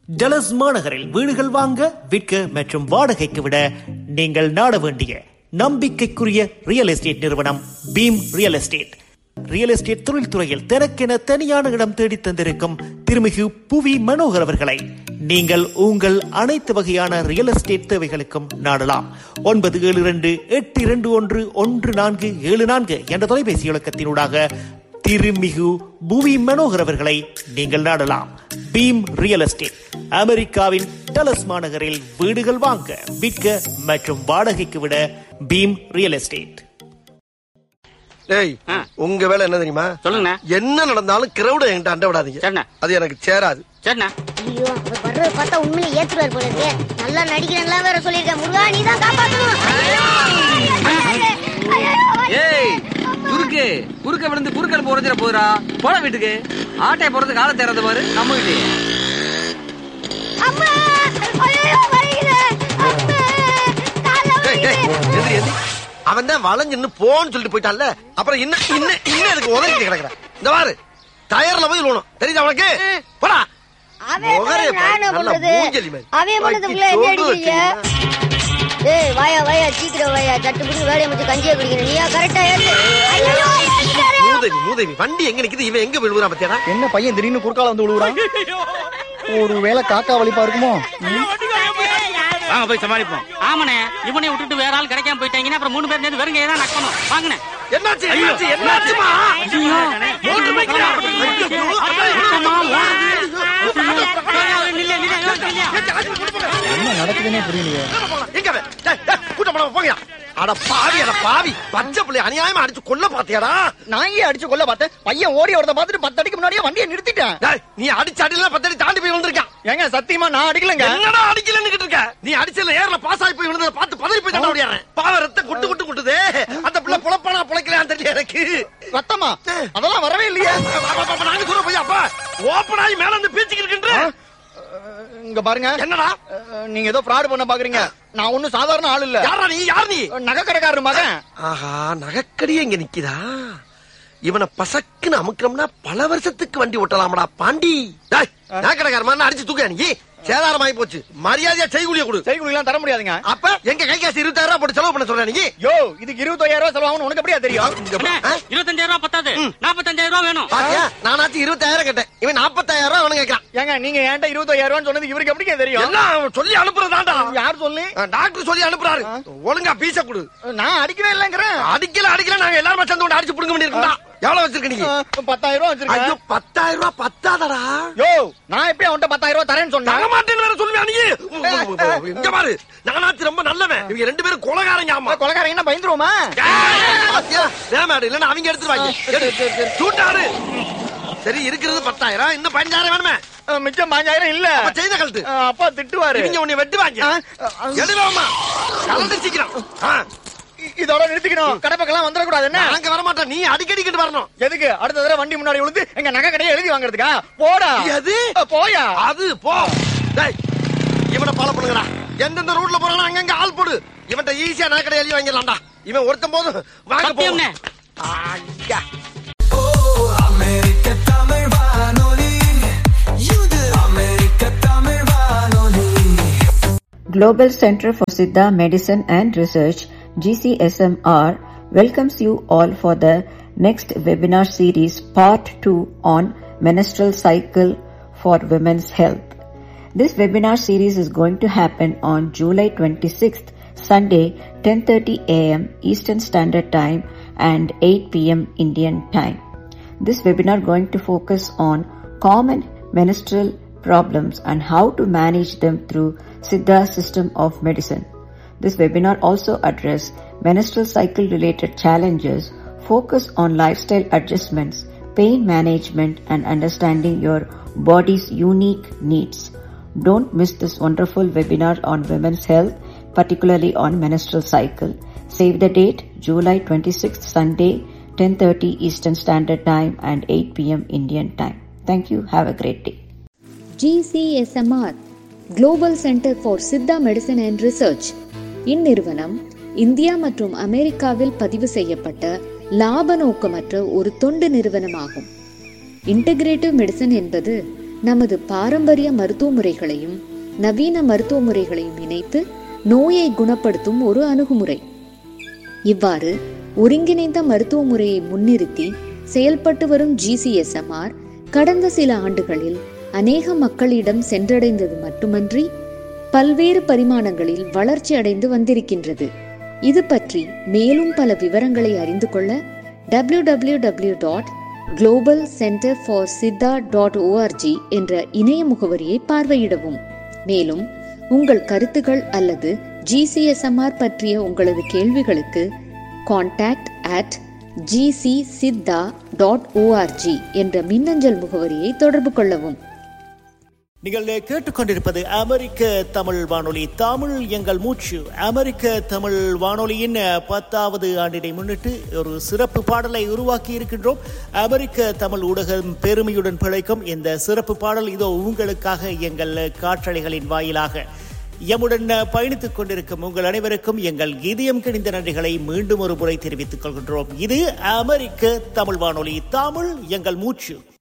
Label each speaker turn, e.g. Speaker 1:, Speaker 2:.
Speaker 1: டலஸ் மாநகரில் வீடுகள் வாங்க விற்க மற்றும் வாடகைக்கு விட நீங்கள் நாட வேண்டிய நம்பிக்கைக்குரிய ரியல் எஸ்டேட் நிறுவனம் Bheem real estate real estate தொழில்துறையில் தனக்கென தனியான இடம் தேடி தந்திருக்கும் திருமிகு புவி மனோகர் அவர்களை நீங்கள் உங்கள் அனைத்து வகையான ரியல் எஸ்டேட் தேவைகளுக்கும் நாடலாம் ஒன்பது ஏழு இரண்டு எட்டு இரண்டு ஒன்று ஒன்று நான்கு ஏழு நான்கு என்ற தொலைபேசி இலக்கத்தினூடாக திருமிகு புவி மனோகர் அவர்களை நீங்கள் நாடலாம் பீம் ரியல் எஸ்டேட் அமெரிக்காவின் டலஸ் மாநகரில் வீடுகள் வாங்க விற்க மற்றும் வாடகைக்கு விட பீம் ரியல் எஸ்டேட்
Speaker 2: டேய்
Speaker 3: ஆ.
Speaker 2: உங்க வேலை என்ன தெரியுமா
Speaker 3: சொல்லுங்கண்ணே
Speaker 2: என்ன நடந்தாலும் கிரௌட என்கிட்ட அண்ட விடாதீங்க
Speaker 3: சரிண்ணே.
Speaker 2: அது எனக்கு சேராது
Speaker 3: சரிண்ணா
Speaker 4: ஐயோ அவர் வர்றத பார்த்தா உண்மையிலே ஏத்துறாரு போல இருக்கே நல்லா நடிக்கிறேன்லாம் வேற சொல்லியிருக்கேன் முருகா நீ தான் காப்பாத்தணும்
Speaker 5: ஏய் குறுக்கு குறுக்க விழுந்து குறுக்கல் போறதுல போதுடா போட வீட்டுக்கு ஆட்டை போறது கால தேர்றது பாரு நம்ம வீட்டு
Speaker 4: அம்மா ஐயோ வலிக்குது அம்மா கால்ல
Speaker 2: டேய், டேய்,
Speaker 4: வலிக்குது
Speaker 2: எந்திரி, எந்திரி. அவன் தான் வளைஞ்சு போன்னு சொல்லிட்டு போயிட்டான்ல அப்புறம் இன்னும் இன்னும் இன்னும் எனக்கு உதவிட்டு கிடக்குறேன் இந்த பாரு டயர்ல போய் விழணும் தெரியுதா உனக்கு போடா
Speaker 4: அவன்
Speaker 2: முகரே
Speaker 4: பண்ணது நான் என்ன
Speaker 2: பாரு, நல்லா
Speaker 4: பண்றது
Speaker 2: மூஞ்சலி மாதிரி.
Speaker 4: அவன் பண்ணதுக்குள்ள
Speaker 2: வாய்க்கு
Speaker 4: என்ன
Speaker 2: சோறு
Speaker 4: அடிக்கிறீங்க
Speaker 2: வச்சிருந்தா.
Speaker 4: ஏய் வாயா வாயா சீக்கிரம் வாயா சட்டு புடிச்சு வேலையை முடிச்சு கஞ்சியை குடிக்கிறேன் நீயா கரெக்டா ஏத்து ஐயோ ஏத்துறாரு.
Speaker 2: மூதேவி மூதேவி வண்டி எங்க நிக்குது இவன் எங்க விழுவுறான் பத்தியாடா
Speaker 6: என்ன பையன் திடீர்னு குறுக்கால வந்து விழுவுறான் ஒரு வேளை காக்கா வலிப்பா இருக்குமோ ம்?
Speaker 3: வாங்க போய் சமாளிப்போம் ஆமாண்ணே இவனை விட்டுட்டு வேற ஆள் கிடைக்காம போயிட்டாங்கன்னா அப்புறம் மூணு பேர் சேர்ந்து வெறுங்க ஏதாவது நக்கணும் வாங்கண்ணே
Speaker 2: என்னாச்சு என்னாச்சு என்னாச்சுமா மோட்டர் பைக்ல
Speaker 6: என்ன நடக்குதுன்னே புரியலையே
Speaker 2: எங்க அவன்? டேய், டேய், கூட்டம் போடாம போங்கயா. அட பாவி அட பாவி பச்சை பிள்ளை அநியாயமா அடிச்சு கொல்ல பாத்தியாடா
Speaker 6: நான் ஏன் அடிச்சு கொல்ல பார்த்தேன் பையன் ஓடி வரத பார்த்துட்டு பத்து அடிக்கு முன்னாடியே வண்டியை நிறுத்திட்டேன்
Speaker 2: டேய், நீ அடிச்ச அடியில பத்தடி தாண்டி போய் விழுந்திருக்கான்
Speaker 6: ஏங்க சத்தியமா நான் அடிக்கலங்க
Speaker 2: என்னடா அடிக்கலன்னு இருக்க நீ அடிச்சல ஏர்ல பாஸ் ஆகி போய் விழுந்தத பார்த்து பதறி போய் தள்ள முடியாது பாவ ரத்த குட்டு குட்டு குட்டுதே அந்த பிள்ளை புலப்பானா புழைக்கலையான்னு தெரியல எனக்கு
Speaker 6: ரத்தமா அதெல்லாம் வரவே இல்லையே
Speaker 2: அப்ப, அப்ப, அப்ப, நாங்க சொல்ல போய் அப்பா ஓப்பன் ஆகி மேல வந்து பேச்சுக்கிட்டு இருக்கின்ற
Speaker 6: இங்க பாருங்க
Speaker 2: என்னடா
Speaker 6: அஹ், நீங்க ஏதோ ஃப்ராட் பண்ண பாக்குறீங்க நான் ஒண்ணும் சாதாரண ஆள் இல்ல
Speaker 2: யாரா நீ யார் நீ
Speaker 6: நகைக்கடைக்காரர் மகன்
Speaker 2: ஆஹா நகைக்கடியே இங்க நிக்குதா இவனை பசக்குன்னு அமுக்கணும்னா பல வருஷத்துக்கு வண்டி ஓட்டலாமடா பாண்டி டேய், நகைக்கடைக்கார மாதிரி அடிச்சு தூக்க நீ சேதாரமாயி போச்சு மரியாதையா செய்கூலிய கொடு
Speaker 6: செய்குலிலாம் தர முடியாதுங்க
Speaker 2: அப்ப எங்க கை காசு இருபத்தாயிரம் ரூபாய் போட்டு செலவு பண்ண சொல்ற நீ
Speaker 6: யோ இதுக்கு இருபத்தாயிரம் ரூபாய் செலவாகணும் உனக்கு எப்படியா தெரியும்
Speaker 2: இங்க பா. ஆ?
Speaker 3: இருபத்தஞ்சாயிரம் ரூபாய் பத்தாது நாற்பத்தஞ்சாயிரம் ரூபாய் வேணும்
Speaker 2: பாத்தியா நானாச்சும் இருபத்தாயிரம் கேட்டேன் இவன் நாற்பத்தாயிரம் ரூபாய் அவனு கேட்கறான்
Speaker 6: ஏங்க நீங்க என்கிட்ட இருபத்தாயிரம் ரூபாய் சொன்னது இவருக்கு எப்படிங்க தெரியும்
Speaker 2: எல்லாம் அவன் சொல்லி அனுப்புறதாண்டா
Speaker 6: யார் சொல்லி
Speaker 2: டாக்டர் சொல்லி அனுப்புறாரு ஒழுங்கா பீச கொடு
Speaker 6: நான் அடிக்கவே இல்லைங்கிறேன்
Speaker 2: அடிக்கல அடிக்கல நாங்க எல்லாரும் சேர்ந்து கொண்டு அடிச்சு புடுங்க வேண்டியிருக்கா எவ்வளவு வச்சிருக்க நீ
Speaker 6: அஹ், பத்தாயிரம் ரூபாய்
Speaker 2: ஐயோ
Speaker 6: வச்சிருக்கேன்
Speaker 2: பத்தாயிரம் ரூபாய் பத்தாதடா
Speaker 6: யோ நான் எப்படி அவன்கிட்ட பத்தாயிரம் ரூபாய் தரேன்னு
Speaker 2: தர
Speaker 6: சொன்னேன்
Speaker 2: மாட்டேன்னு வேற சொல்லுவியா நீ இங்க பாரு நானாச்சு ரொம்ப நல்லவன் இவங்க ரெண்டு பேரும் கொலகாரங்க ஆமா
Speaker 6: கொலகாரங்க என்ன பயந்துருவோமா
Speaker 2: பாத்தியா வேமாடு இல்லன்னா அவங்க எடுத்துருவாங்க எடு, சூட்டாரு சரி இருக்கிறது பத்தாயிரம் இன்னும் பதினஞ்சாயிரம் வேணுமே
Speaker 6: அஹ், மிச்சம் பாஞ்சாயிரம் இல்ல
Speaker 2: அப்ப செய்த கழுத்து
Speaker 6: அஹ், அப்பா திட்டுவாரு
Speaker 2: இவங்க உன்னை வெட்டுவாங்க
Speaker 6: ஆ, ஆ.
Speaker 2: எடுவாமா கலந்து சீக்கிரம் ஆ,
Speaker 6: இ- இதோட நிறுத்திக்கணும் கடை பக்கம் வந்துடக்கூடாது என்ன
Speaker 2: நாங்க வர மாட்டோம் நீ அடிக்கடிக்கிட்டு வரணும்
Speaker 6: எதுக்கு அடுத்த தடவை வண்டி முன்னாடி விழுந்து எங்க நகை கடையை எழுதி வாங்குறதுக்கா போடா
Speaker 2: எது?
Speaker 6: அஹ், போயா
Speaker 2: அது போ டேய் இவனை ஃபாலோ பண்ணுங்கடா எந்தெந்த ரூட்ல போறானோ அங்கங்க ஆள் போடு இவன்ட்ட ஈஸியா நான் கடை எழுதி வாங்கிடலாம்டா இவன் ஒருத்தன் போதும் வாங்க
Speaker 3: சத்தியம்ண்ணே.
Speaker 2: போவோம் ஐயா
Speaker 7: அமெரிக்க தமிழ் வானொலி இது அமெரிக்க தமிழ் வானொலி
Speaker 8: Global Center for Siddha Medicine and Research, GCSMR, welcomes you all for the next webinar series, Part 2 on Menstrual Cycle for Women's Health. This webinar series is going to happen on July 26th, Sunday, 10:30 a.m. Eastern Standard Time and 8 p.m. Indian Time. This webinar going to focus on common menstrual problems and how to manage them through Siddha system of medicine. This webinar also address menstrual cycle related challenges, focus on lifestyle adjustments, pain management and understanding your body's unique needs. Don't miss this wonderful webinar on women's health, particularly on menstrual cycle. Save the date, July 26th, Sunday, 10.30 Eastern Standard Time and 8 p.m. Indian Time. Thank you. Have a great day.
Speaker 9: GCSMR global centre for Siddha medicine and research இந்நிறுவனம் India மற்றும் அமெரிக்காவில் பதிவு செய்யப்பட்ட லாப நோக்கமற்ற ஒரு தொண்டு நிறுவனமாகும் integrative medicine என்பது நமது பாரம்பரிய மருத்துவ முறைகளையும் நவீன மருத்துவ முறைகளையும் இணைத்து நோயை குணப்படுத்தும் ஒரு அணுகுமுறை இவ்வாறு ஒருங்கிணைந்த மருத்துவ முறையை முன்னிறுத்தி செயல்பட்டு வரும் ஜிசிஎஸ்எம்ஆர் கடந்த சில ஆண்டுகளில் அநேக மக்களிடம் சென்றடைந்தது மட்டுமன்றி பல்வேறு பரிமாணங்களில் வளர்ச்சி அடைந்து வந்திருக்கின்றது இது பற்றி மேலும் பல விவரங்களை அறிந்து கொள்ள W W W dot global centre for Siddha dot ORG என்ற இணைய முகவரியை பார்வையிடவும் மேலும் உங்கள் கருத்துகள் அல்லது ஜிசிஎஸ்எம்ஆர் பற்றிய உங்களது கேள்விகளுக்கு contact at GC Siddha dot ORG என்ற மின்னஞ்சல் முகவரியை தொடர்பு கொள்ளவும்
Speaker 1: நீங்கள் கேட்டுக்கொண்டிருப்பது அமெரிக்க தமிழ் வானொலி தமிழ் எங்கள் மூச்சு அமெரிக்க தமிழ் வானொலியின் பத்தாவது ஆண்டினை முன்னிட்டு ஒரு சிறப்பு பாடலை உருவாக்கி இருக்கின்றோம் அமெரிக்க தமிழ் ஊடகம் பெருமையுடன் பிழைக்கும் இந்த சிறப்பு பாடல் இதோ உங்களுக்காக எங்கள் காற்றலைகளின் வாயிலாக எம்முடன் பயணித்துக் கொண்டிருக்கும் உங்கள் அனைவருக்கும் எங்கள் இதயம் கிணிந்த நன்றிகளை மீண்டும் ஒரு முறை தெரிவித்துக் கொள்கின்றோம் இது அமெரிக்க தமிழ் வானொலி தமிழ் எங்கள் மூச்சு